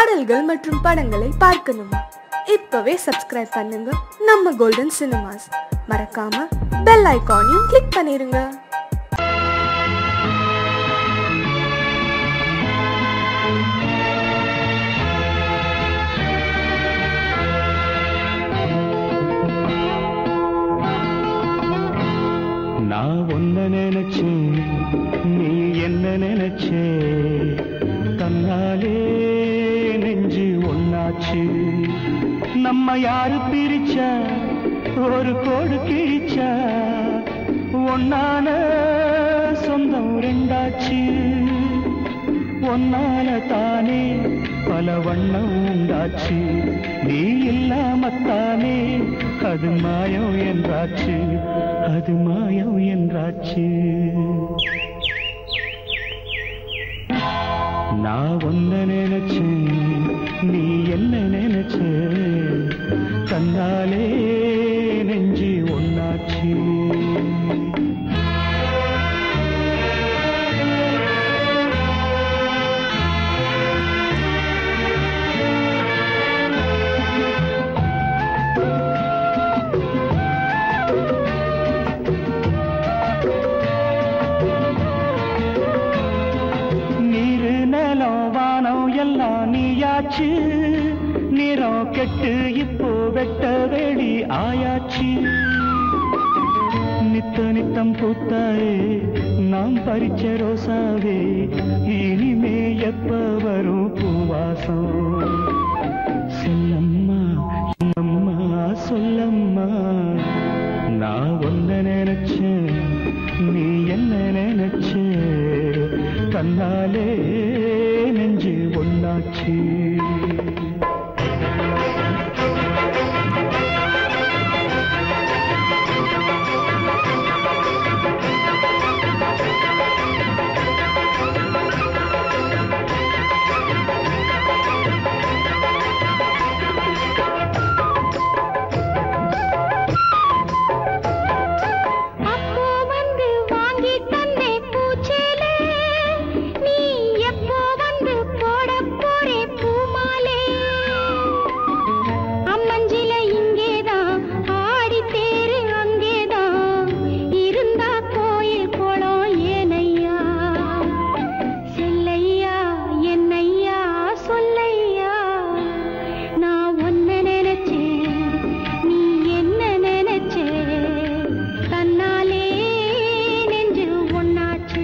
பாடல்கள் மற்றும் படங்களை பார்க்கணுமா இப்பவே சப்ஸ்கிரைப் பண்ணுங்க நம்ம கோல்டன் சினிமாஸ் மறக்காம பெல் ஐகானையும் கிளிக் பண்ணிருங்க நான் ஒன்ன நினைச்சேன் நீ என்ன நினைச்சே தன்னாலே நெஞ்சு ஒன்னாச்சு நம்ம யாரு பிரிச்சா ஒரு கோடு கிழிச்சா ஒன்னான சொந்தம் ரெண்டாச்சு ஒன்னால தானே பல வண்ணம் உண்டாச்சு நீ இல்லாமத்தானே அது மாயம் என்றாச்சு அது மாயம் என்றாச்சு நான் ஒன்ன நினைச்சேன் நீ என்ன நினைச்ச தன்னாலே நெஞ்சு ஒன்னாச்சு நீரு நிலம் வானம் எல்லாம் நீயாச்சு நிறம் கெட்டு இப்போ வெட்ட வெளி ஆயாச்சு நித்த நித்தம் பூத்தாயே நாம் பறிச்ச ரோசாவே இனிமே எப்ப வரும் பூவாசம் செல்லம்மா அம்மா சொல்லம்மா நான் ஒன்ன நினைச்சேன் நீ என்ன நினைச்ச தன்னாலே நெஞ்சு ஒன்னாச்சு அப்போ வந்து வாங்கி தந்தே பூச்சேலே நீ எப்போ வந்து போட போறே பூமாலே அம்மஞ்சில இங்கேதான் ஆடி தேரு அங்கேதான் இருந்தா கோயில் குளம் ஏனையா செல்லையா என்னையா சொல்லையா நான் ஒன்ன நினைச்சேன் நீ என்ன நினைச்சே தன்னாலே நெஞ்சு ஒன்னாச்சு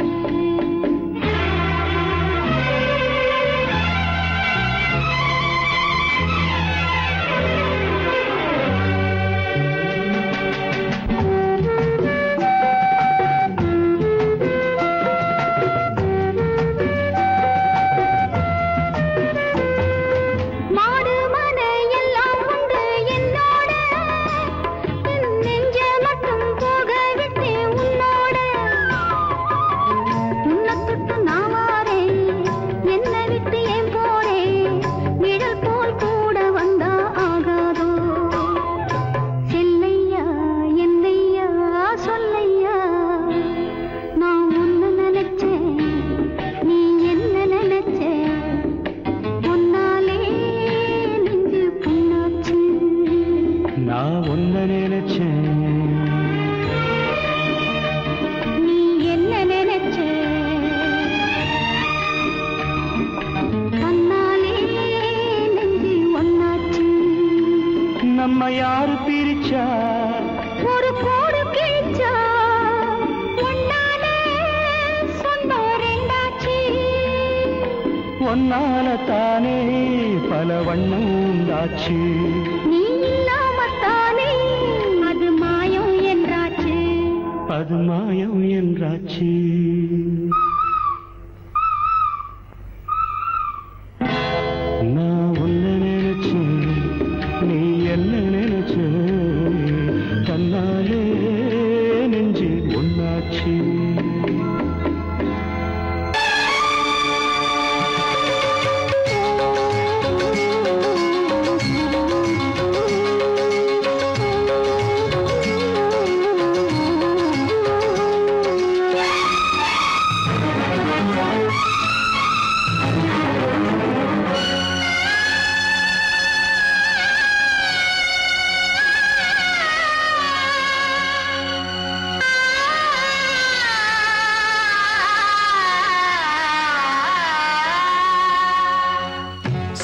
மாடு மன எல்லாம் உண்டு என்னோட என் நெஞ்ச மட்டும் போக விட்டு உன்னோட உன்னை தொட்டு நான் வாரேன் என்னை விட்டு ஏன் போறேன் நிழல் போல் கூட வந்தா ஆகாதோ செல்லையா என்னையா சொல்லையா நான் ஒன்னு நினைச்சேன் நீ என்ன நினைச்சே உன்னாலே நெஞ்சு புண்ணாச்சு நான் ஒன்ன நினைச்சேன் நீ என்ன நினைச்சே தன்னாலே நெஞ்சு ஒன்னாச்சு நம்ம யாரு பிரிச்சா ஒரு கோடு கிழிச்சா ஒன்னாலே சொந்தம் ரெண்டாச்சு ஒன்னால தானே பல வண்ணம் உண்டாச்சு நீ இல்லாமத்தானே அது மாயம் என்றாச்சு அது மாயம் என்றாச்சு நான் ஒன்ன நினைச்சேன் நீ என்ன நினைச்ச தன்னாலே நெஞ்சு ஒன்னாச்சு ஆ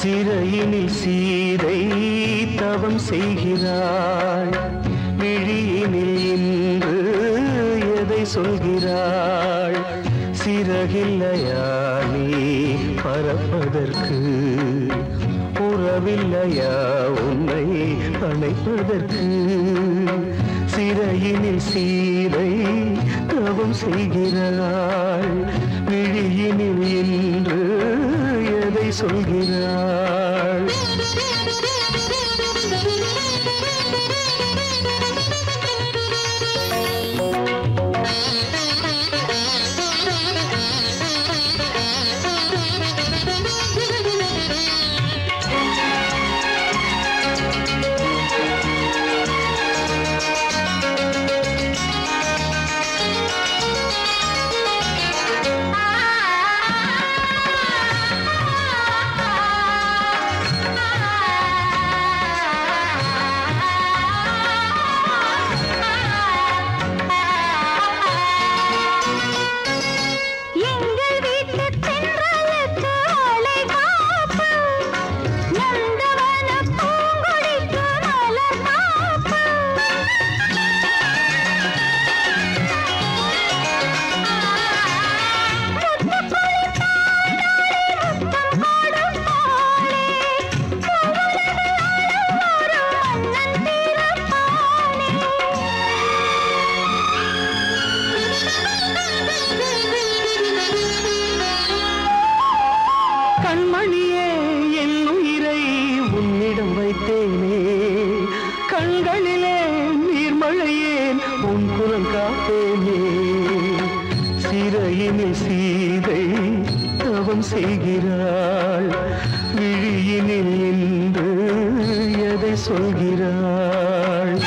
சிறையினில் சீதை தவம் செய்கிறாள் விழியினில் இன்று எதை சொல்கிறாள் சிறகில்லையா நீ பறப்பதற்கு உறவில்லையா உன்னை அணைப்பதற்கு சிறையினில் சீதை தவம் செய்கிறாள் விழியினில் இன்று எதை சொல்கிறாள் எங்கள் வீட்டு தென்றலுக்கு ஆளை காப்பு நந்தவன பூங்கொடிக்கு மலர் காப்பு கண்மணியே என் உயிரை உன்னிடம் வைத்தேனே கண்களிலே நீர்மழையேன் உன் குரல் காப்பேனே சிறையினில் சீதை தவம் செய்கிறாள் விழியினில் இன்று எதை சொல்கிறாள்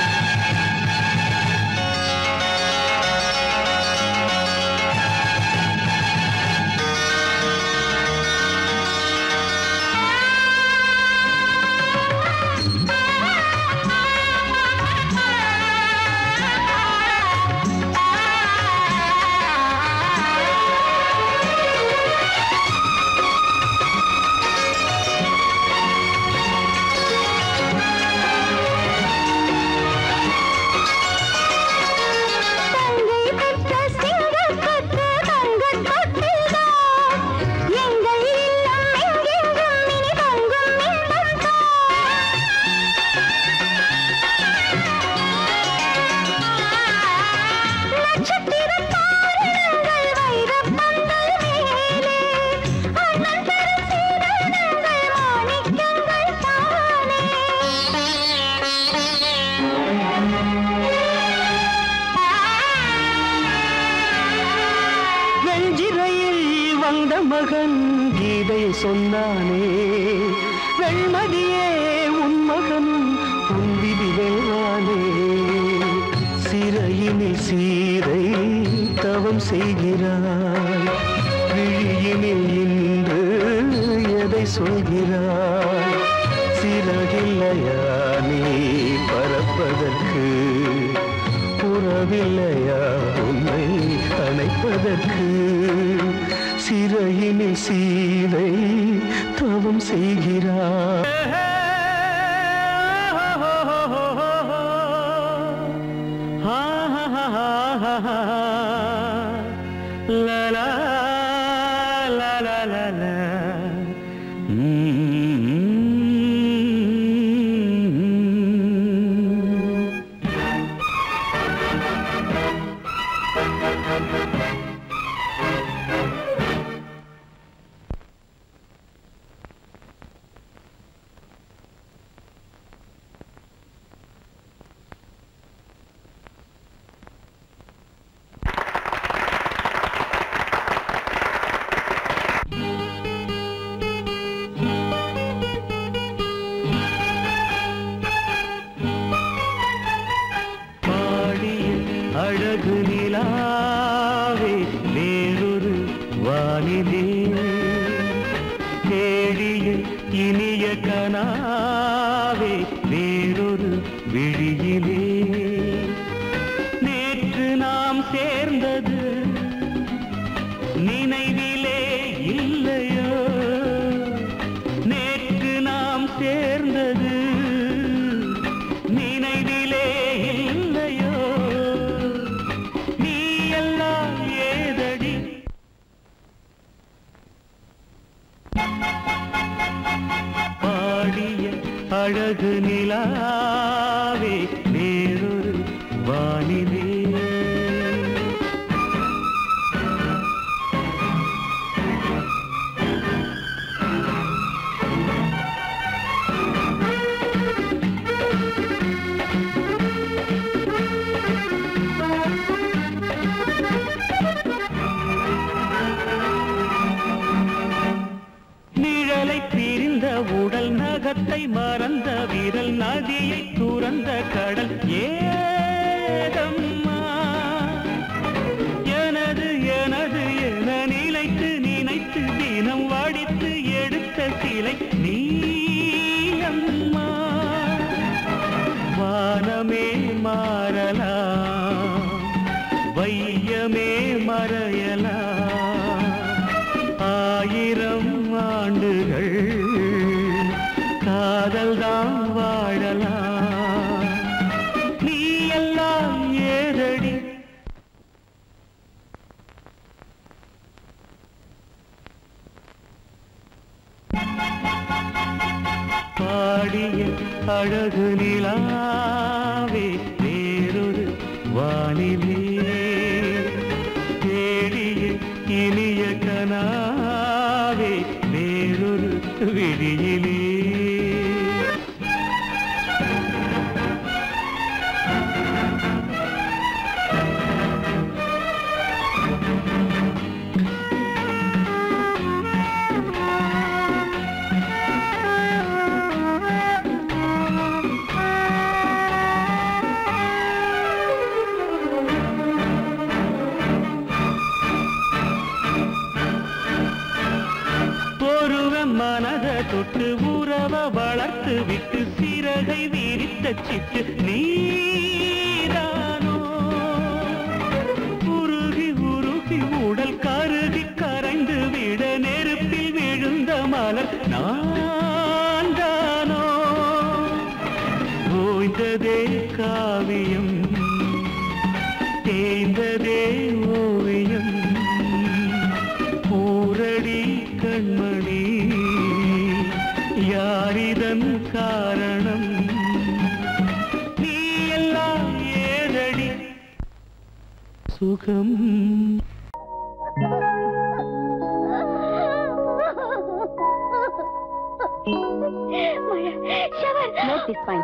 தங்கை பெற்ற சிங்கத்துக்கு தங்கத் தொட்டில்தான். எங்கள் இல்லம் எங்கெங்கும் இனி தங்கும் இன்பம்தான். நட்சத்திரத் தாரணங்கள் வைரப் பந்தல் மேலே. அண்ணன் தரும் சீதனங்கள் மாணிக்கங்கள் தானே. வெஞ்சிரையில் வந்த மகன் கீதை சொன்னானே வெண்மதியே உன் மகன் உன் விதி வெல்வானே சிறையினில் சீரை தவம் செய்கிறாய் விழியினில் இன்று எதை சொல்கிறாய் சிறகில்லையா நீ பறப்பதற்கு உறவில்லையா உன்னை அணைப்பதற்கு சிறையினில் சீதை தவம் செய்கிறார் La la la la la la Mm. பாடிய அழகு நிலாவே வேறொரு வானிலே தேடிய இனிய கனாவே வேறொரு விழியிலே நேற்று நாம் சேர்ந்தது நினைவிலே இல்லையோ நேற்று அழகு நிலாவே வேறொரு வானிலே நிழலை பிரிந்த உடல் நகத்தை மறந்த விரல் நதியை துறந்த கடல் ஏதம்மா எனது எனது என நினைத்து நினைத்து தினம் வடித்து எடுத்த சிலை நீயம்மா வானமே மாறலாம் வையமே மறையலாம் ஆயிரம் ஆண்டுகள் காதல்தான் வாழலாம் நீ எல்லாம் ஏதடி பாடிய அழகு நிலாவே வேறொரு வானிலே தேடிய இனிய கனாவே வேறொரு விழியிலே ஒருவன் மனத தொட்டு உறவ வளர்த்து விட்டு சிறகை விரித்த சிட்டு நீதானோ உருகி உருகி உடல் கருகி கரைந்து விட நெருப்பில் விழுந்த மலர் நான் தானோ ஓய்ந்ததே காவியம் தேய்ந்ததே ஓவியம் ஊரடி கண்மணி யாரிதன் காரணம் நீ எல்லாம் ஏதடி சுகம் Maya, shower. Note this point.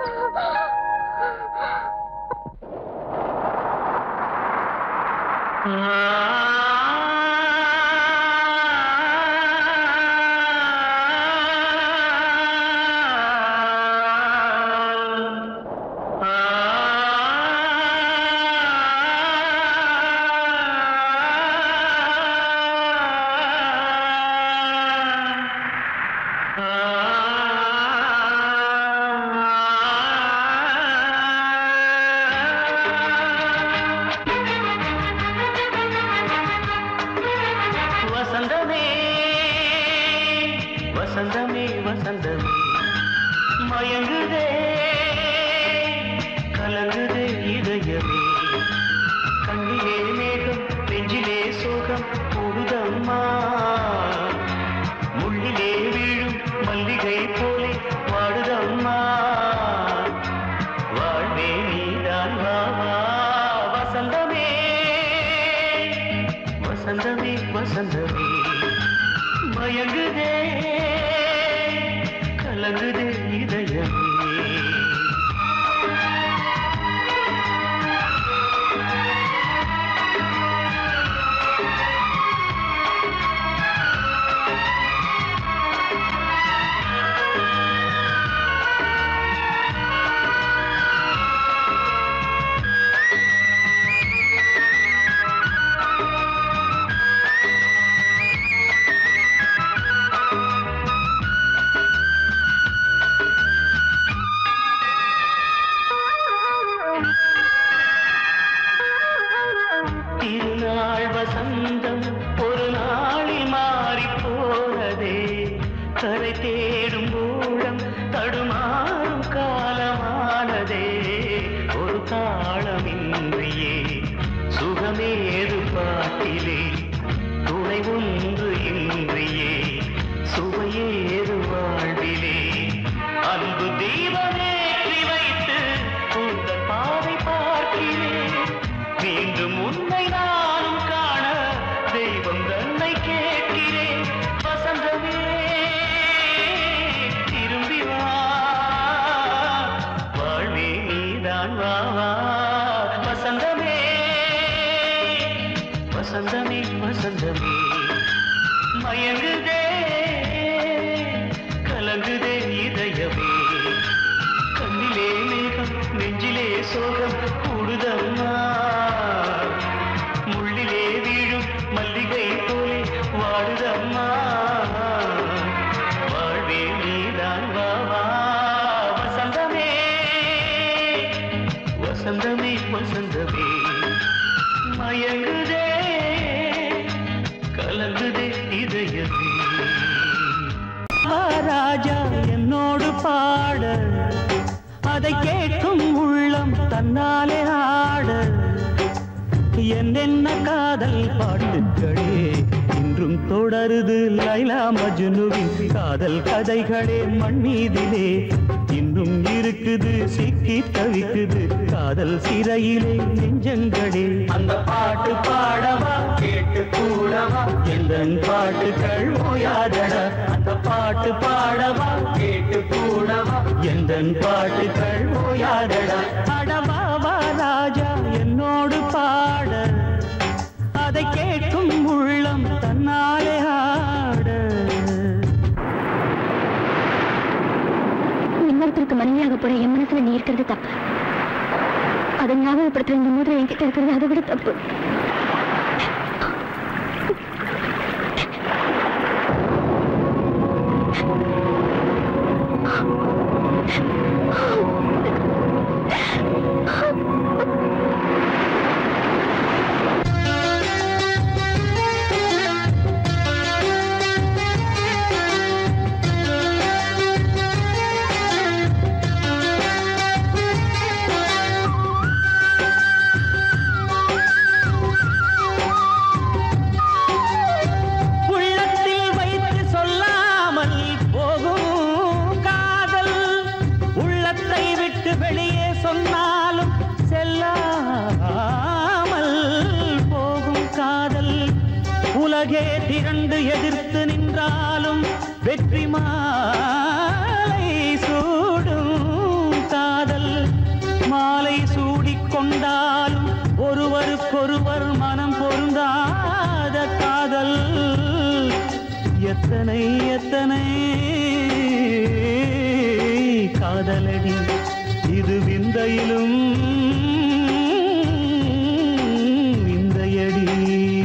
வசந்தமே வசந்தமே வசந்தமே மயங்குதே கலங்குதே இதயமே கண்ணிலே மேகம் நெஞ்சிலே சோகம் கூடுதம்மா முள்ளிலே வீழும் மல்லிகை போலே வாடுதம்மா வாழ்வே நீதான் வா வா. வசந்தமே வசந்தமே வசந்தமே மயங்குதே கலங்குதே இதயமே திருநாள் வசந்தம் ஒரு நாளில் மாறி போனதே கரை தேடும் ஊழம் தடுமாறும் காலமானதே ஒரு தாளமின்றியே சுகமேது பாட்டிலே துணை ஒன்று இன்றியே சுவையேது வாழ்விலே அன்பு தீபம் வசந்தமே வசந்தமே மயங்குதே கலங்குதே இதயமே கண்ணிலே மேகம் நெஞ்சிலே சோகம் கூடுதம்மா முள்ளிலே வீழும் மல்லிகை போலே வாடுதம்மா வாழ்வே நீதான் வா வா வசந்தமே வசந்தமே வசந்தமே மயங்குதே கலங்குதே இதயமே ராஜா என்னோடு பாட அதை கேட்கும் உள்ளம் தன்னாலே ஆட என்னென்ன காதல் பாட்டுக்களே இன்றும் தொடருது லைலா மஜ்னுவின் காதல் கதைகளே மண் மீதிலே இன்னும் இருக்குது சிக்கி தவிக்குது காதல் சிறையிலே நெஞ்சங்களே அந்த பாட்டு பாடவா கேட்டு கூடவா எந்த பாட்டுகள் ஓயாதடா அந்த பாட்டு பாடவா கேட்டு கூடவா எந்த பாட்டுகள் ஓயாதடா அடவா வா ராஜா என்னோடு பாட அதை கேட்கும் உள்ளம் தன்னாலே ஆட இன்னொருத்தருக்கு மனைவியாக போற என் மனசுல நீ இருக்கிறது தப்பு அதை ஞாபகப்படுத்துற இந்த மூதிரை என்கிட்ட இருக்கிறது அதை விட தப்பு உள்ளத்தில் வைத்து சொல்லாமல் போகும் காதல் உள்ளத்தை விட்டு வெளியே சொன்னாலும் செல்லாமல் போகும் காதல் உலகே திரண்டு எதிர்த்து நின்றாலும் வெற்றி மாலை சூடும் காதல் மாலை சூடிக் கொண்டாலும் ஒருவருக்கொருவர் மனம் பொருந்தாத காதல் எத்தனை எத்தனை காதலடி இது விந்தையிலும் விந்தையடி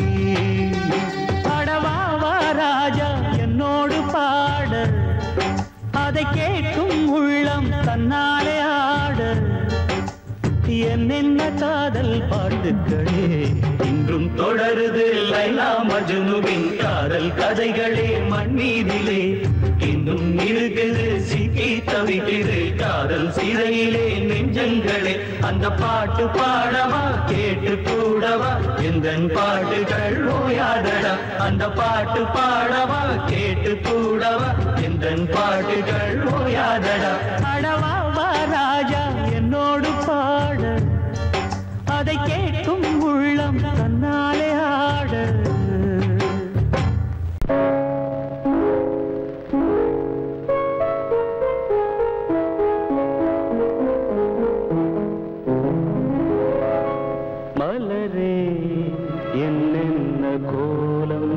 அடவாவா ராஜா என்னோடு பாட அதை கேட்கும் உள்ளம் தன்னாலே ஆட என்னென்ன காதல் பாட்டுக்களே இன்றும் தொடருது லைலா மஜ்னுவின் காதல் கதைகளே மண்ணீதிலே இன்னும் இருக்குது சிக்கி தவிக்குது காதல் சிறையிலே நெஞ்சங்களே அந்த பாட்டு பாடவா கேட்டு கூடவா எந்த பாட்டுகள் ஓயாதடா அந்த பாட்டு பாடவா கேட்டு கூடவா எந்த பாட்டுகள் ஓயாதடா அடவா வா ராஜா என்னோடு பாட அதை கேட்கும் உள்ளம் தன்னாலே ஆட மலரே என்னென்ன கோலம்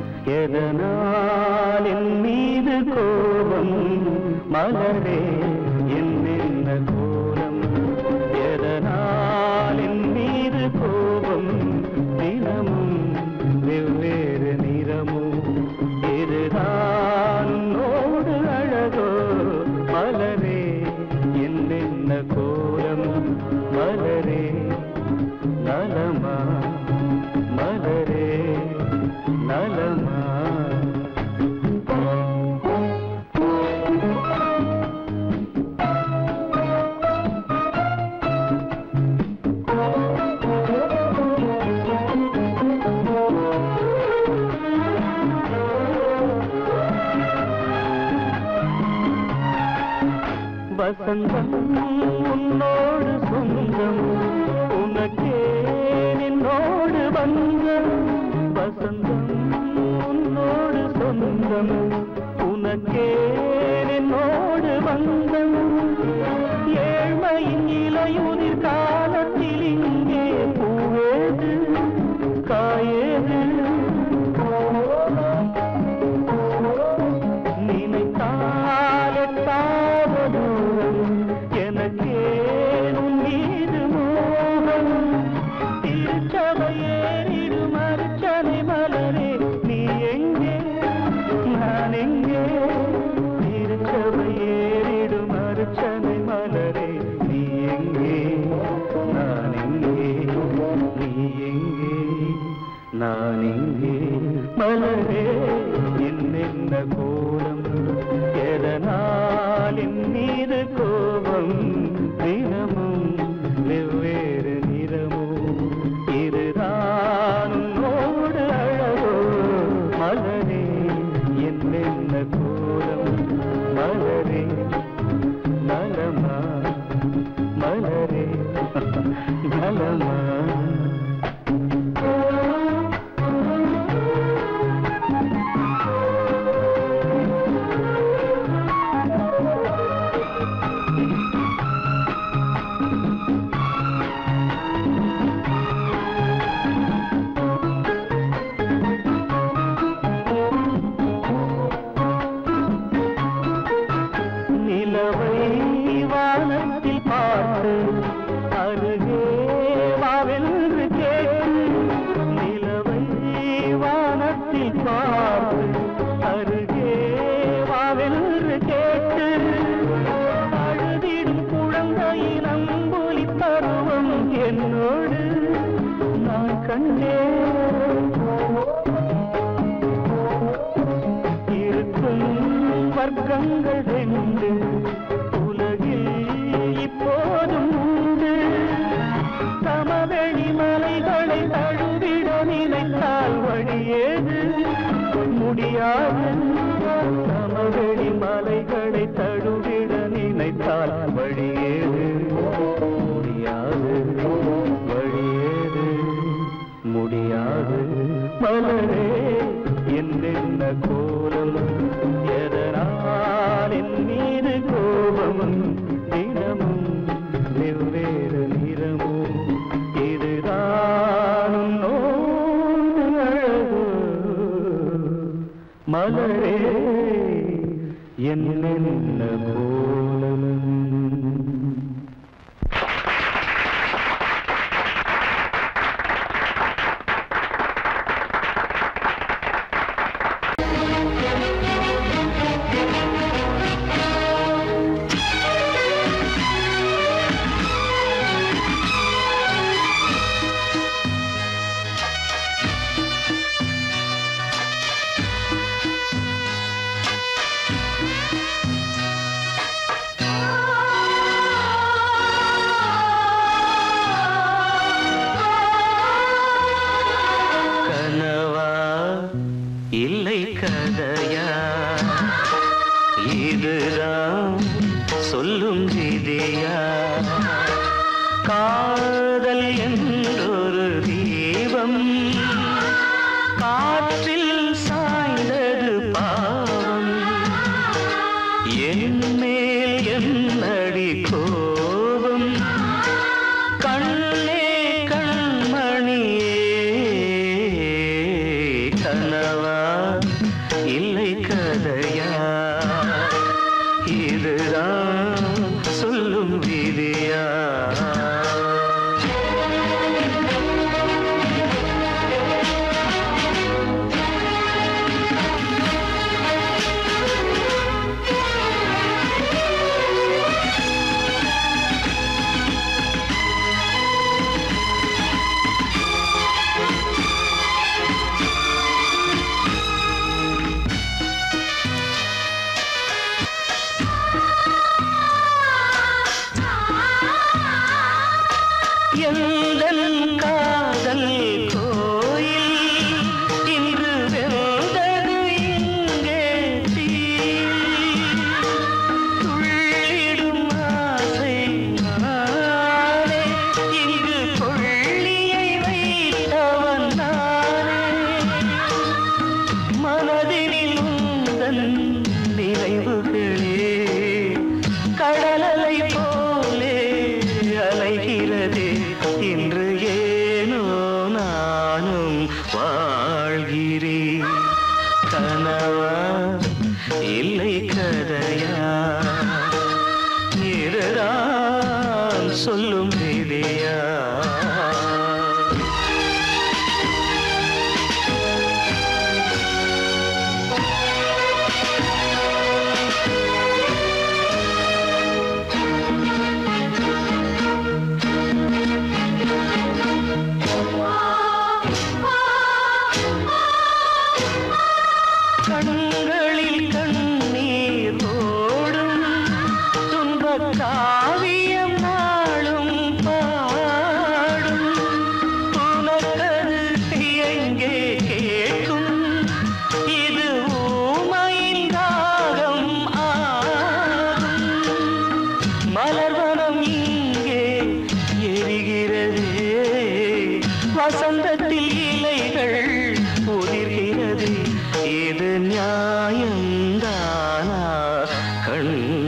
எதனால் என் மீது கோபம் மலரே என்னென்ன கோலம் எதனால் என் மீது கோபம் தினமும் வெவ்வேறு நிறமும் இதுதான் உன்னோடு அழகோ மலரே என்னென்ன கோலம் மலரே நலமா மலரே நலமா வசந்தம் உன்னோடு சொந்தம் உனக்கே என்னோடு வந்தம் வசந்தம் உன்னோடு சொந்தம் உனக்கே என்னோடு வந்தம் ஏழ்மையின் இலையுதிர் காலத்தில் இங்கே பூவேது காயேது மலரே நலமா மலரே நலமா நிலவை வானத்தில் பார்த்து அருகே வாவென்று கேட்டு நிலவை வானத்தில் பார்த்து அருகே வாவென்று கேட்டு அழுதிடும் குழந்தையின் அம்பொலி பருவம் என்னோடு நான் கண்டேன் இருக்கும் வர்க்கங்கள் ரெண்டு உலகில் இப்போதும் உண்டு சமவெளி மலைகளை தழுவிட நினைத்தால் வழியேது முடியாது சமவெளி மலைகளை தழுவிட நினைத்தால் வழியேது முடியாது வழியேது முடியாது மலரே என்னென்ன கோலம் எதனால் என் மீது கோபம் தினமும் வெவ்வேறு நிறமும் இதுதான் உன்னோடு அழகு மலரே என்னென்ன கோலம் கனவா இல்லை கதையா இதுதான் சொல்லும் விதியா காதல் என்றொரு தீபம் காற்றில் சாய்ந்தது பாவம் என் மேல் என்னடி கோபம் கண்ணே கண்மணியே கனவா இல்லை கதையா இதுதான் சொல்லும் விதியா எந்தன் காதல் கோயில் இன்று வெந்தது இங்கே தீ துள்ளிடும் ஆசை நானே இங்கு கொள்ளியை வைத்தவன் நானே மனதினில் உந்தன் நினைவுகளே கடலலை போலே அலைகிறதே இன்று ஏனோ நானும் வாழ்கிறேன் கனவா இல்லை கதையா இதுதான் சொல்லும் விதியா கண்களில் கண்ணீர் ஓடும் துன்பக் காவியம் நாளும் பாடும் உனக்கது எங்கே கேட்கும் இது ஊமையின் தாகம் ஆடும்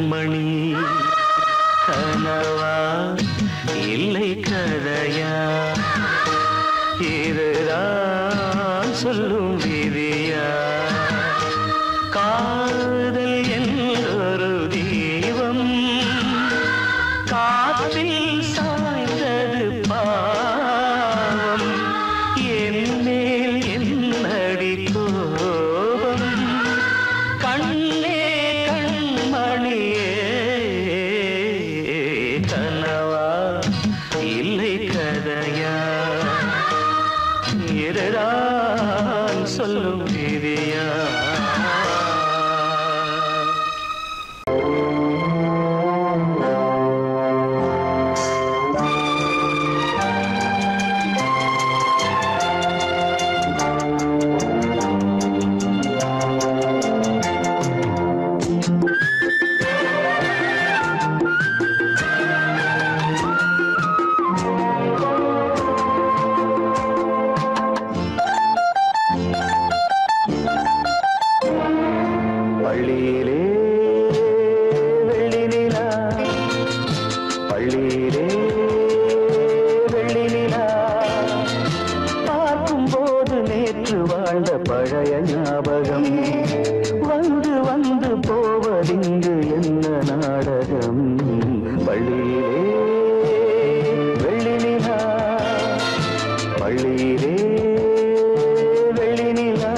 கண்மணி கனவா இல்லை கதையா இதுதான் சொல்லும் விதியா காதல் என்றொரு தீபம் காற்றில் சாய்ந்தது பாவம் என் மேல் என்னடி கோபம் கண்ணே கண்மணியே கனவா இல்லை கதையா இதுதான் சொல்லும் விதியா பள்ளியிலே வெள்ளி நிலா பள்ளியிலே வெள்ளி நிலா பார்க்கும்போது நேற்று வாழ்ந்த பழைய ஞாபகம் வந்து வந்து போவதிங்கு என்ன நாடகம் பள்ளியிலே வெள்ளி நிலா பள்ளியிலே வெள்ளி நிலா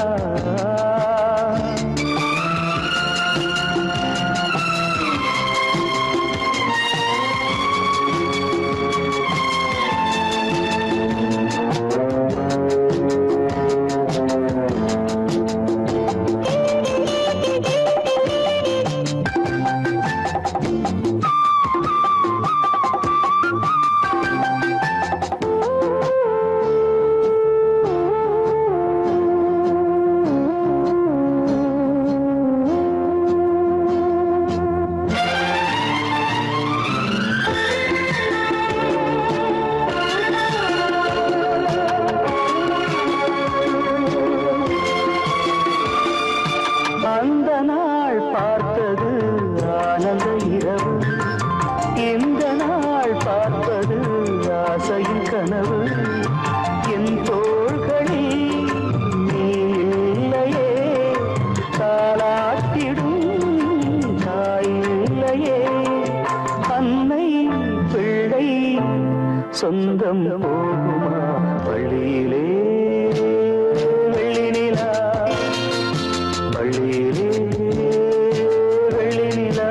அந்த நாள் பார்த்தது ஆனந்த இரவு இந்த நாள் பார்ப்பது ஆசையின் கனவு என் தோள்களில் நீ இல்லையே தாளாட்டிடும் தாயில்லையே அன்னை பிள்ளை சொந்தம் போகுமா வழியிலே வெள்ளி நிலா பள்ளியிலே வெள்ளி நிலா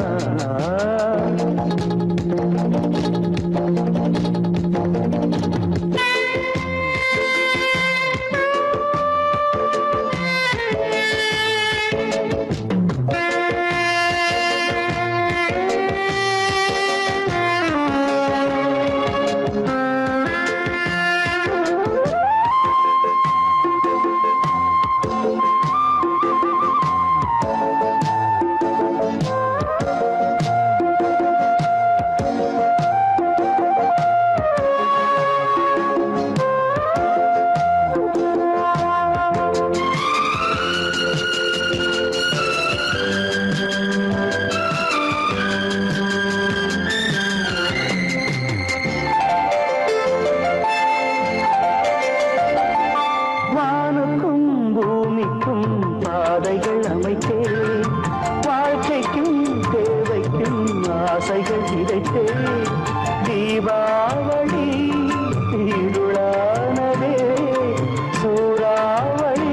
வானுக்கும் பூமிக்கும் பாதைகள் அமைத்தேன் வாழ்க்கைக்கும் தேவைக்கும் ஆசைகள் விதைத்தே தீபாவளி இருளானதே சூறாவளி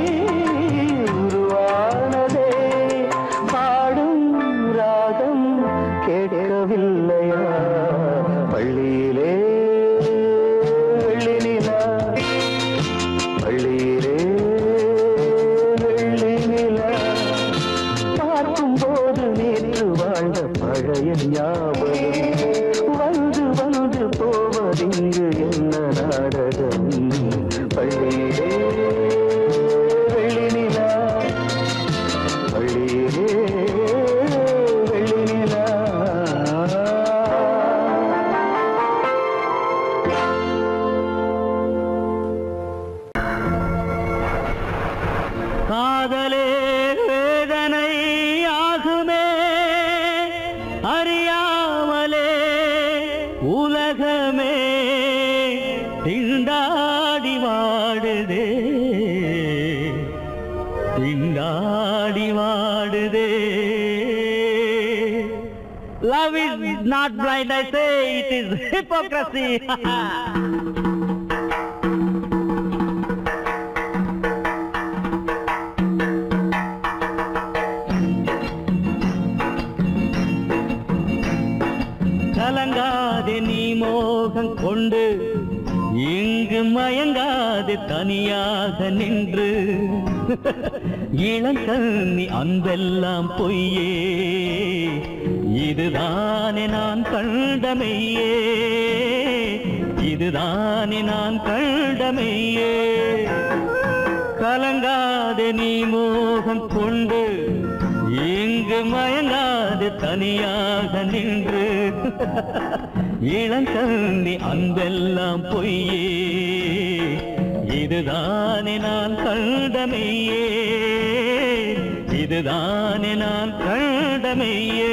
உருவானதே பாடும் ராகம் கேட்கவில்லையா பள்ளியிலே வெள்ளி நிலா பள்ளியிலே வெள்ளி நிலா பார்க்கும்போது நேற்று வாழ்ந்த பழைய ஞாபகம் வந்து வந்து போவதிங்கு என்ன நாடகம் பள்ளியிலே வெள்ளி நிலா பள்ளியிலே வெள்ளி நிலா காதலே வேதனை ஆகுமே அறியாமலே உலகமே திண்டாடி வாடுதே திண்டாடி வாடுதே Love is not blind, I say, it is hypocrisy. கலங்காதே நீ மோகம் கொண்டு இங்கு மயங்காதே தனியாக நின்று இளங்கண்ணி அன்பெல்லாம் பொய்யே இதுதானே நான் கண்டமையே இதுதானே நான் கண்டமையே கலங்காதே நீ மோகம் கொண்டு இங்கு மயங்காது தனியாக நின்று இளங்கண்ணி அன்பெல்லாம் பொய்யே இதுதானே நான் கண்டமையே இதுதானே நான் கண்டமையே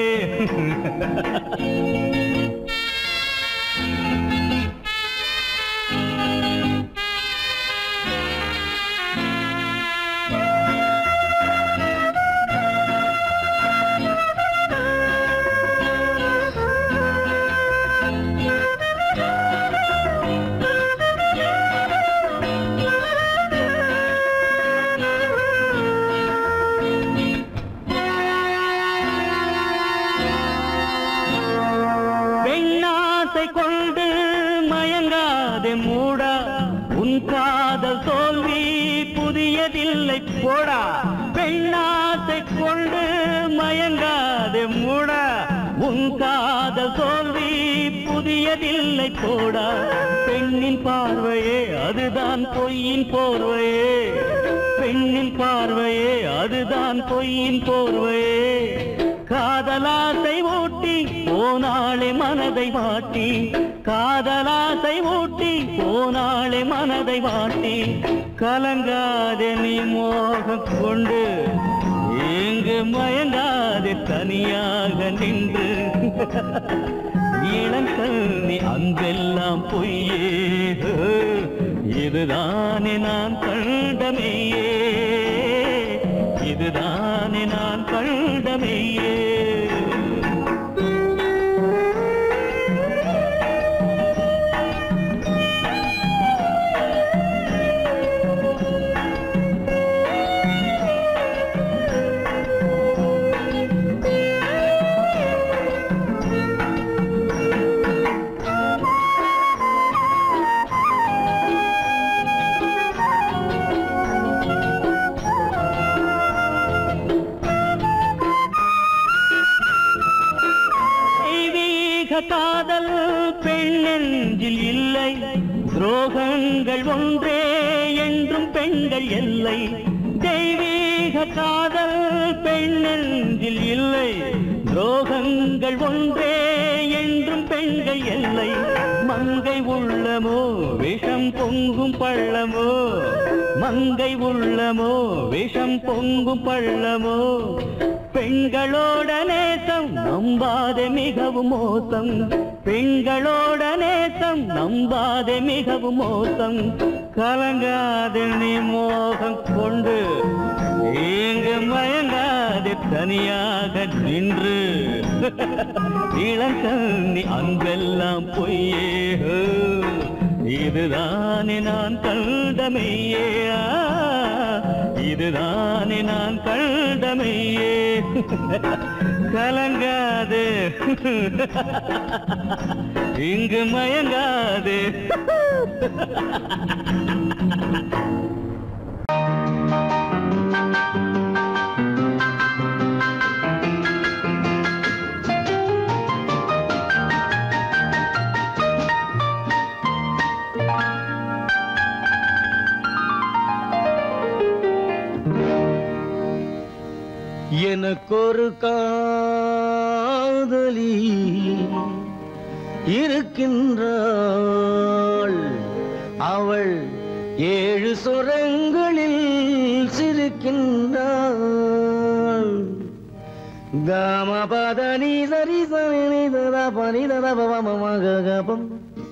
பெண்ணாசை கொண்டு மயங்காதே மூடா உன் காதல் தோல்வி புதியதில்லை போடா பெண்ணாசை கொண்டு மயங்காதே மூடா உன் காதல் தோல்வி புதியதில்லை போடா பெண்ணின் பார்வையே அதுதான் பொய்யின் போர்வையே பெண்ணின் பார்வையே அதுதான் பொய்யின் போர்வையே காதலாசை ஊட்டி போனாளே மனதை வாட்டி காதலாசை ஊட்டி போனாளே மனதை வாட்டி கலங்காதே நீ மோகம் கொண்டு இங்கு மயங்காதே தனியாக நின்று இளங்கல்வி அன்பெல்லாம் பொய்யே இதுதானே நான் கண்டமையே இதுதானே நான் கண்டமையே தெய்வீக காதல் பெண்ணெஞ்சில் இல்லை துரோகங்கள் ஒன்றே என்றும் பெண்கள் எல்லை தெய்வீக காதல் பெண்ணெஞ்சில் இல்லை துரோகங்கள் ஒன்றே என்றும் பெண்கள் எல்லை மங்கை உள்ளமோ விஷம் பொங்கும் பள்ளமோ மங்கை உள்ளமோ விஷம் பொங்கும் பள்ளமோ பெண்களோட நேசம் நம்பாதே மிகவும் மோசம் பெண்களோட நேசம் நம்பாதே மிகவும் மோசம் கலங்காதே நீ மோகம் கொண்டு இங்கு மயங்காதே தனியாக நின்று இளங்கண்ணி அன்பெல்லாம் பொய்யே ஹோ. இதுதானே நான் கண்டமையே ஆ, இதுதானே நான் கண்டமையே கலங்காது இங்கு மயங்காது எனக்கொரு காதலி இருக்கின்றாள் அவள் ஏழு சுரங்களில் சிரிக்கின்றாள் காம பத நீ சரி சரி நீ ததா பனி ததா பவ மம க க பம்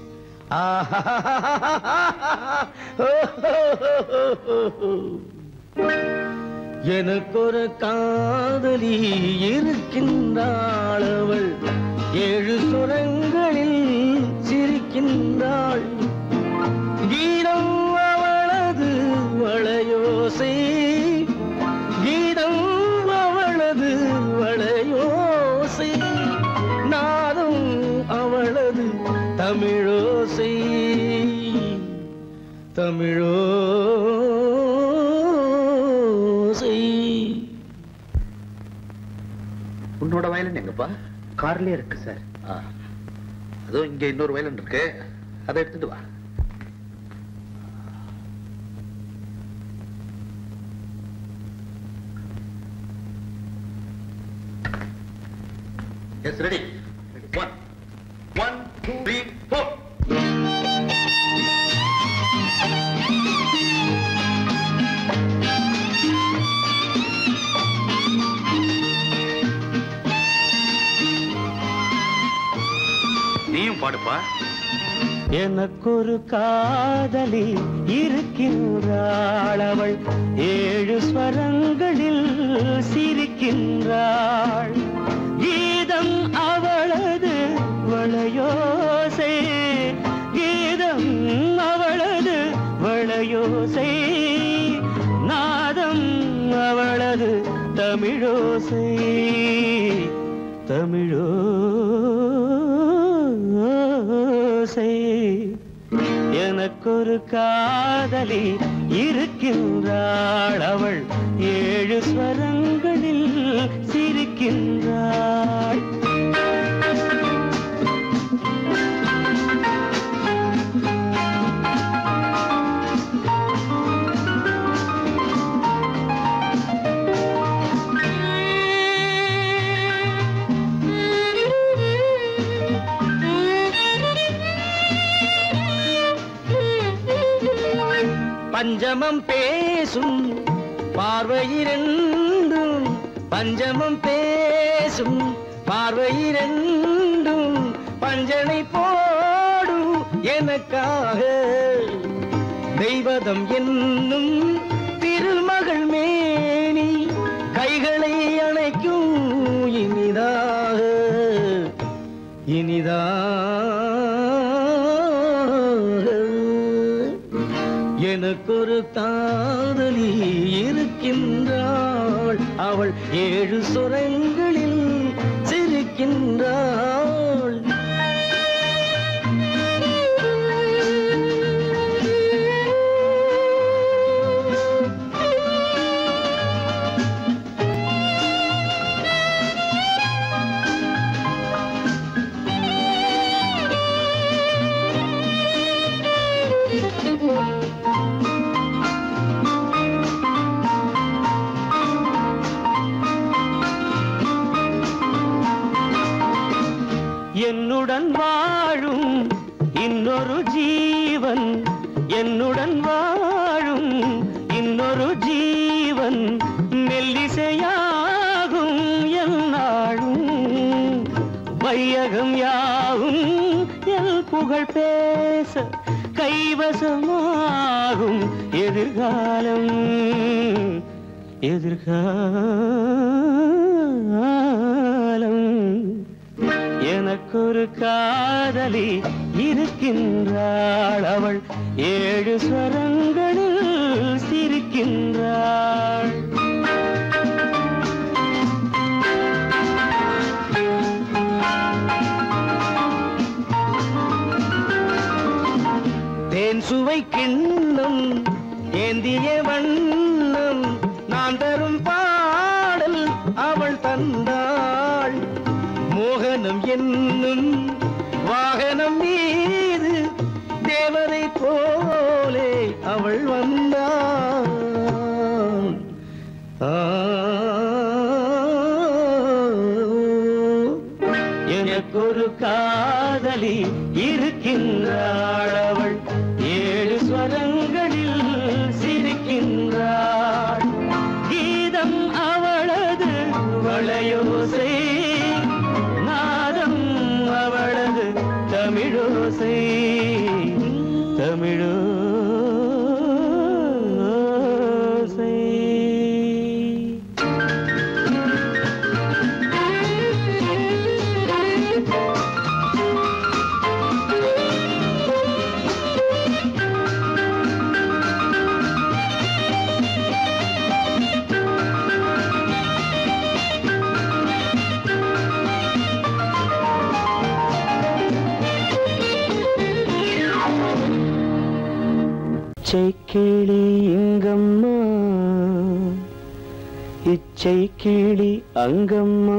எனக்கு ஒரு காதலி இருக்கின்றாள் அவள் ஏழு சுரங்களில் சிரிக்கின்றாள் கீதம் அவளது வளையோசை கீதம் அவளது வளையோசை நாதம் அவளது தமிழோசை தமிழோசை உன்னோட வயலன் எங்கப்பா கார்லயே இருக்கு சார் ஆ. அதுவும் இங்க இன்னொரு வயலன் இருக்கு அதை எடுத்துட்டு வா yes ready one one two three four நீயும் பாடுப்பா எனக்கொரு காதலி இருக்கின்றாள் அவள் ஏழு ஸ்வரங்களில் சிரிக்கின்றாள் கீதம் அவளது வளையோசை கீதம் அவளது வளையோசை நாதம் அவளது தமிழோசை தமிழோசை எனக்கொரு காதலி இருக்கின்றாள் அவள் ஏழு ஸ்வரங்களில் சிரிக்கின்றாள் பஞ்சமம் பேசும் பார்வையிரண்டும் பஞ்சமம் பேசும் பார்வையிரண்டும் பஞ்சனை போடும் எனக்காக தெய்வதம் என்னும் திருமகள் மேனி கைகளை அணைக்கும் இனிதாக இனிதாக எனக்கொரு காதலி இருக்கின்றாள் அவள் ஏழு சுரங்களில் சிரிக்கின்றாள் என்னுடன் வாழும் இன்னொரு ஜீவன் என்னுடன் வாழும் இன்னொரு ஜீவன் மெல்லிசையாகும் என்னாலும் வையகம் யாவும் எல் புகழ் பேச கைவசமாகும் எதிர்காலம் எதிர்காலம் எனக்கொரு காதலி இருக்கின்றாள் அவள் ஏழு ஸ்வரங்களில் சிரிக்கின்றாள் தேன் சுவை கிண்ணம் ஏந்திய வண்ணம் நான் தரும் பாடல் அவள் தந்தாள் மோகனம் என்னும் வாகனம் மீது தேவரை போலே அவள் வந்தாள் ஆ எனக்கொரு காதலி இருக்கின்றாள் அவள் ஏழு ஸ்வரங்களில் சிரிக்கின்றாள் கீதம் அவளது வளையோசை தமிழோசை தமிழோசை இச்சை கிளி இங்கம்மா இச்சை கிளி அங்கம்மா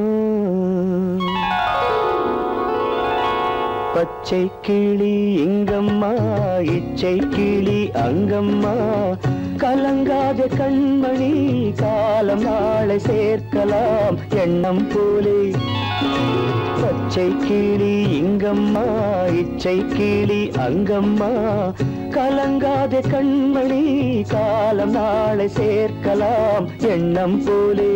பச்சை கிளி இங்கம்மா இச்சை கிளி அங்கம்மா கலங்காத கண்மணி காலம் நாளை சேர்க்கலாம் எண்ணம் போலே பச்சை கிளி இங்கம்மா இச்சை கிளி அங்கம்மா கலங்காத கண்மணி காலம் நாளை சேர்க்கலாம் எண்ணம் போலே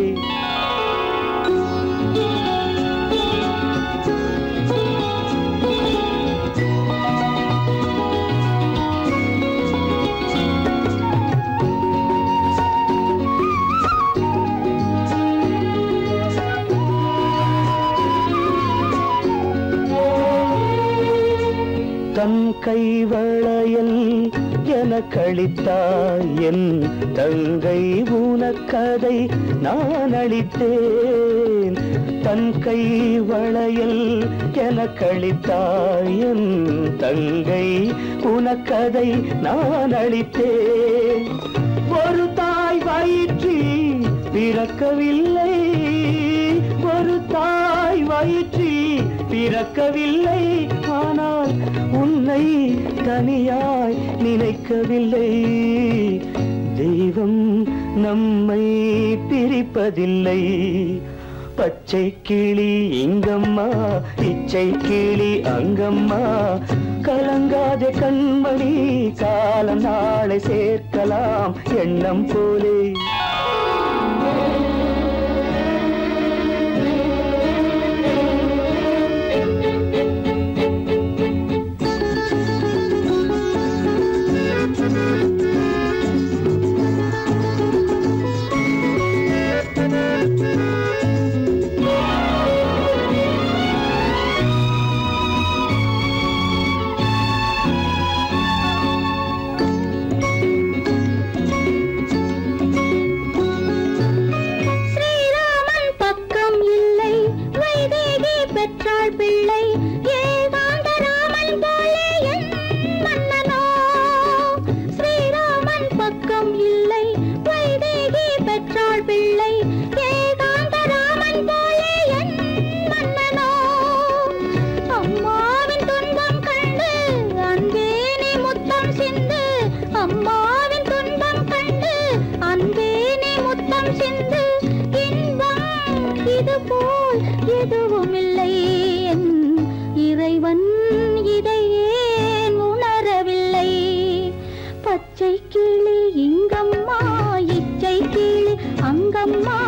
தன் கைவளையல் எனக்களித்தாய் என் தங்கை உனக்கதை நான் அளித்தேன் தன் கைவளையல் எனக்களித்தாய் என் தங்கை உனக்கதை நான் அளித்தேன் ஒரு தாய் வயிற்றில் பிறக்கவில்லை ஒரு தாய் வயிற்றில் பிறக்கவில்லை ஆனால் உன்னை தனியாய் நினைக்கவில்லை தெய்வம் நம்மை பிரிப்பதில்லை பச்சை கிளி இங்கம்மா இச்சை கிளி அங்கம்மா கலங்காத கண்மணி காலம் நாளை சேர்க்கலாம் எண்ணம் போலே ஸ்ரீராமன் பக்கம் இல்லை வைதேகி பெற்றாள் பிள்ளை ஏகாந்த ராமன் போலே என் மன்னனோ ஸ்ரீராமன் பக்கம் இல்லை வைதேகி பெற்றாள் பிள்ளை ஏகாந்த ராமன் போலே என் மன்னனோ அம்மாவின் துன்பம் கண்டு அன்பே நீ முத்தம் சிந்து அம்மாவின் துன்பம் கண்டு அன்பே நீ முத்தம் சிந்து இன்பம் இது போல் எதுவும் இல்லை என் இறைவன் இதை ஏன் உணரவில்லை பச்சை கிளி இங்கம்மா இச்சை கிளி அங்கம்மா